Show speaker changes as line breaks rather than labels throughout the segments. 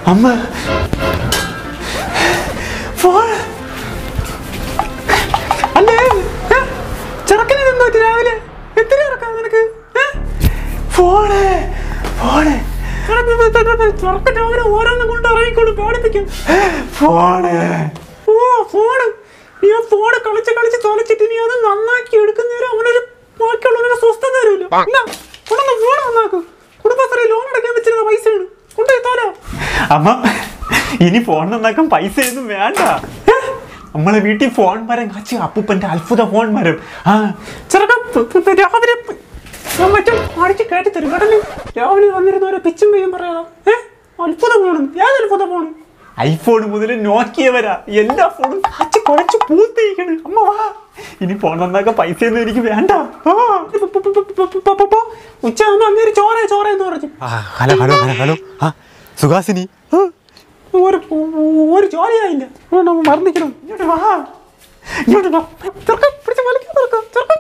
അമ്മ ഫോൺ അല്ലേ ഏ? ചെറുക്കനെ എന്തോ പറ്റി രാവിലെ എത്ര ഇറക്കാം നിനക്ക് ഏ? ഫോണ് ഫോണ് ചെറുക്കൻ രാവിലെ ഓരോന്നും കൊണ്ട് ഇറങ്ങിക്കൊണ്ട് പാടിപ്പിക്കും ഫോണ് ഓ ഫോണ് നീ ആ ഫോണ് കളിച്ച് കളിച്ച് തൊലച്ചിട്ട് നീ അത് നന്നാക്കി എടുക്കുന്നേരം അവനൊരു ബാക്കിയുള്ളവനൊരു സ്വസ്ഥത തരൂല്ലോ എന്നാ കൊണ്ടൊന്ന് ഫോൺ നന്നാക്കും കുടുംബശ്രീ ലോൺ അടയ്ക്കാൻ വെച്ചിരുന്ന പൈസയാണ് കൊണ്ടുപോയി തോലോ അമ്മ ഇനി ഫോൺ നന്നാക്കാൻ പൈസ ഒന്നും വേണ്ട ഏ? നമ്മളെ വീട്ടിൽ ഫോൺ മരം കാച്ചി അപ്പൂപ്പന്റെ അത്ഭുത ഫോൺ മരം ആ ചെറുക്ക രാവിലെ ഞാൻ മറ്റും അടിച്ച് കയറ്റി തരും കേട്ടോ നീ. രാവിലെ വന്നിരുന്ന ഓരോ പിച്ചും പെയ്യും പറയാം ഏ അത്ഭുതം ഫോണും ഏത് അത്ഭുതം ഫോണും ഐഫോൺ മുതൽ നോക്കിയ വരാ എല്ലാ ഫോണും കാച്ചി കുഴച്ച് പൂത്തിരിക്കണ് അമ്മ വാ ഇനി ഫോൺ നന്നാക്കാൻ പൈസയൊന്നും എനിക്ക് വേണ്ട ആ. ഉച്ചയാകുമ്പോ അങ്ങേര് ചോറ ചോറ എന്ന് പറഞ്ഞു
ഹലോ ഹലോ ഹലോ ഹലോ ആ സുഹാസിനി
ആ, ഒരു ഒരു ജോലിയായില്ല മറന്നിക്കണം ഇങ്ങോട്ട് വാ ഇങ്ങോട്ട് വാ ചെറുക്കം പിടിച്ച് വലിക്കാൻ ചെറുക്കം ചെറുക്കം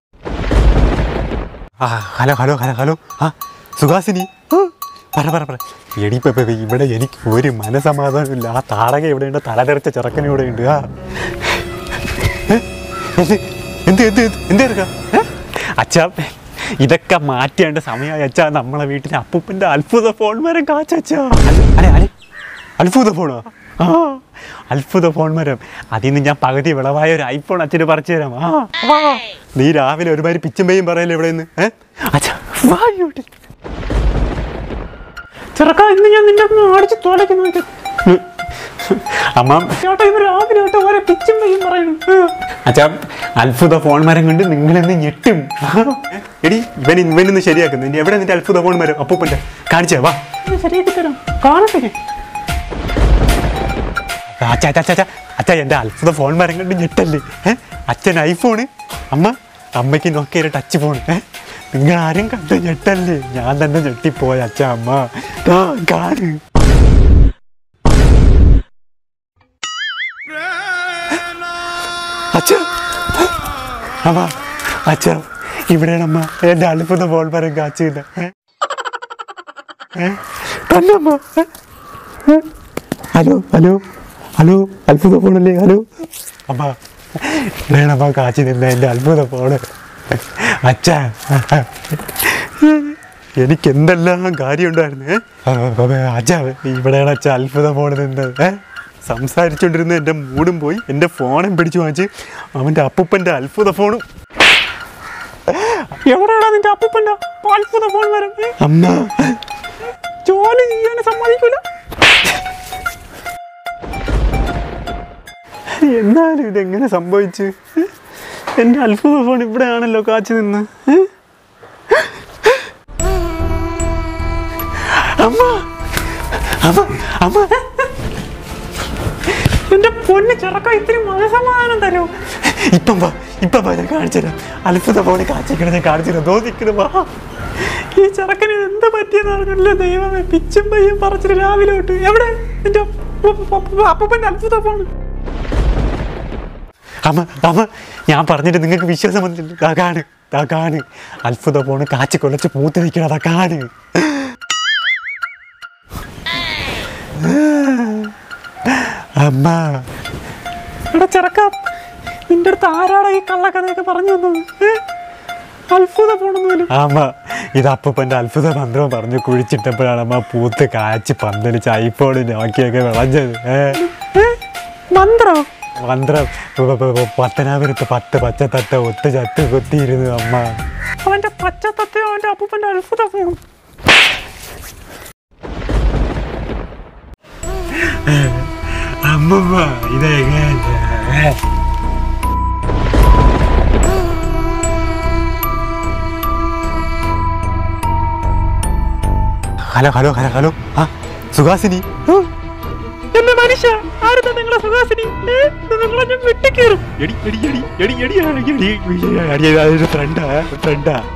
ആ ഹലോ ഹലോ ഹലോ ഹലോ ആ സുഹാസിനി ആ, പറ പറ പറ എടി ഇപ്പൊ ഇപ്പൊ ഇവിടെ എനിക്ക് ഒരു മനസമാധാനമില്ല ആ താടക എവിടെയുണ്ട് തലതെറിച്ച ചെറുക്കൻ ഇവിടെയുണ്ട് ആ ഏ? എന്ത് എന്ത് എന്ത് എന്ത് എന്ത് എടുക്കാം
അച്ഛാ ഇതൊക്കെ മാറ്റേണ്ട സമയമായി അച്ഛാ നമ്മളെ വീട്ടിലെ അപ്പൂപ്പന്റെ അത്ഭുത ഫോൺ മരം കാച്ചച്ചാ
അല്ലെ അല്ലെ അത്ഭുത ഫോണോ
ആ അത്ഭുത ഫോൺ മരം അതിൽ നിന്ന് ഞാൻ പകുതി വിളവായ ഒരു ഐഫോൺ അച്ഛന് പറിച്ചു തരാം ആ വാ
നീ രാവിലെ ഒരുമാതിരി പിച്ചും പെയ്യും പറയല്ലേ ഇവിടെ നിന്ന് ഏ
അച്ഛാ വാ ഇങ്ങോട്ട് ചെറുക്കാ ഇന്ന് ഞാൻ നിന്റെ ഒന്ന് അടിച്ച് തോലയ്ക്ക് നോക്കി അമ്മ ചേട്ടാ ഇവർ രാവിലെ തൊട്ട് ഓരോ പിച്ചും പെയ്യും പറയുന്നു അച്ഛാ അത്ഭുത ഫോൺ മരം കൊണ്ട് നിങ്ങളെന്ന് ഞെട്ടും
എടി ഇവൻ ഇവനൊന്ന് ശരിയാക്കുന്നു ഇനി എവിടെ നിന്റെ അത്ഭുത ഫോൺ വരും അപ്പൂപ്പന്റെ കാണിച്ചേ വാ
ഇത് ശരിയാക്കി തരാം കാണട്ടെ ഞാൻ.
അച്ഛാ അച്ഛാ അച്ഛാ അച്ഛാ എൻ്റെ അത്ഭുത ഫോൺ മരം കണ്ട് ഞെട്ടല്ലേ ഏ അച്ഛൻ ഐഫോണ് അമ്മ അമ്മയ്ക്ക് നോക്കിയ ടച്ച് ഫോൺ ഏ നിങ്ങൾ ആരും കണ്ട് ഞെട്ടല്ലേ ഞാൻ തന്നെ ഞെട്ടിപ്പോയ അച്ഛ അമ്മ ദാ കാണ് അച്ഛ അമ്മ അച്ഛ ഇവിടെയാണ് അമ്മ എൻ്റെ അത്ഭുത ഫോൺ മരം കാച്ചില്ല ഏ ഏ തന്നമ്മ ഏ ഹലോ ഹലോ ഹലോ അത്ഭുത ഫോണല്ലേ ഹലോ അമ്മ വേണമ്മ കാച്ചി നിന്ന എൻ്റെ അത്ഭുത ഫോണ് അച്ഛ എനിക്ക് എന്തെല്ലാം കാര്യമുണ്ടായിരുന്നു അച്ഛ ഇവിടെയാണ് അച്ഛ അത്ഭുത ഫോൺ നിന്നത് ഏ സംസാരിച്ചുകൊണ്ടിരുന്ന എൻ്റെ മൂടും പോയി എൻ്റെ ഫോണും പിടിച്ചു വാങ്ങിച്ച് അവൻ്റെ അപ്പൂപ്പൻ്റെ അത്ഭുത ഫോണും
എവിടെയാടാ നിന്റെ അപ്പൂപ്പന്റെ അത്ഭുത ഫോൺ മരം ഏ?
അമ്മ
ജോലി ചെയ്യാൻ സമ്മതിക്കൂല
എന്നാലും ഇതെങ്ങനെ സംഭവിച്ചു എൻ്റെ അത്ഭുത ഫോൺ ഇവിടെയാണല്ലോ കാച്ചു നിന്ന് ഏ? അമ്മ അമ്മ അമ്മ
എന്റെ പൊന്ന് ചെറുക്ക ഇത്തിരി മനസമാധാനം തരൂ
ഇപ്പം വാ ഇപ്പം വാ ഞാൻ കാണിച്ചുതരാം അത്ഭുത ഫോണ് കാച്ചിക്കണം ഞാൻ കാണിച്ചുതരാം തോന്നിക്കണം വാ
ഈ ചെറുക്കന് എന്ത് പറ്റിയെന്ന് അറിഞ്ഞില്ല ദൈവമേ പിച്ചും പയ്യും പറിച്ചിട്ട് രാവിലെ തൊട്ട് എവിടെ നിന്റെ അപ്പൂപ്പന്റെ അത്ഭുത ഫോൺ
അമ്മ അമ്മ ഞാൻ പറഞ്ഞിട്ട് നിങ്ങൾക്ക് വിശ്വാസം വന്നില്ല ദാ കാണ് ദാ കാണ് അത്ഭുത ഫോണ് കാച്ചി കൊലച്ച് പൂത്ത് നിൽക്കണം അതാ കാണ് അമ്മ
എടാ ചെറുക്ക നിന്റെ അടുത്ത് ആരാടാ ഈ കള്ളക്കഥയൊക്കെ പറഞ്ഞു തന്നത് ഏ? അത്ഭുത ഫോണൊന്നുമില്ല
അമ്മ ഇത് അപ്പൂപ്പൻ്റെ അത്ഭുത മന്ത്രം പറഞ്ഞു കുഴിച്ചിട്ടപ്പോഴാണ് അമ്മ പൂത്ത് കാച്ചി പന്തലിച്ച് ഐഫോൺ നോക്കിയൊക്കെ വിളഞ്ഞത് ഏ
ഏ? മന്ത്രോ
മന്ത്രം പ- പ- പ- പത്തനാപുരത്ത് പത്ത് പച്ചത്തട്ട ഒത്ത് ചത്ത് കുത്തിയിരുന്നു അമ്മ
അവന്റെ പച്ചത്തത്തെയോ അവന്റെ അപ്പൂപ്പന്റെ അത്ഭുത ഫോണും
അമ്മമ്മ ഇതെങ്ങനെ ഹലോ ഹലോ ഹലോ ഹലോ ആ സുഹാസിനി
എന്റെ മനുഷ്യ ആരുതാ നിങ്ങളെ സുഹാസിനി ഏ? ഇത് നിങ്ങളെ ഞാൻ വെട്ടിക്കേറും
എടി എടി എടി എടി എടി എടി എടി എടി എടി ഫ്രണ്ടാ ഫ്രണ്ടാ